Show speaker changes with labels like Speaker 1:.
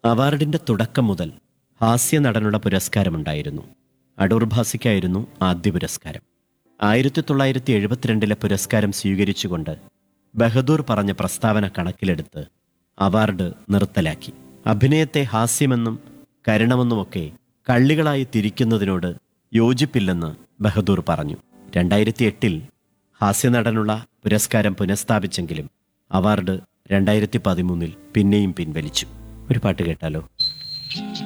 Speaker 1: അവാർഡിന്റെ തുടക്കം മുതൽ ഹാസ്യ നടനുള്ള പുരസ്കാരമുണ്ടായിരുന്നു അടൂർ ഭാസിക്കായിരുന്നു ആദ്യ പുരസ്കാരം ആയിരത്തി തൊള്ളായിരത്തി എഴുപത്തിരണ്ടിലെ പുരസ്കാരം സ്വീകരിച്ചുകൊണ്ട് ബഹദൂർ പറഞ്ഞ പ്രസ്താവന കണക്കിലെടുത്ത് അവാർഡ് നിർത്തലാക്കി അഭിനയത്തെ ഹാസ്യമെന്നും കരുണമെന്നുമൊക്കെ കള്ളികളായി തിരിക്കുന്നതിനോട് യോജിപ്പില്ലെന്ന് ബഹദൂർ പറഞ്ഞു രണ്ടായിരത്തി എട്ടിൽ ഹാസ്യനടനുള്ള പുരസ്കാരം പുനഃസ്ഥാപിച്ചെങ്കിലും അവാർഡ് രണ്ടായിരത്തി പതിമൂന്നിൽ പിന്നെയും പിൻവലിച്ചു ഒരു പാട്ട് കേട്ടാലോ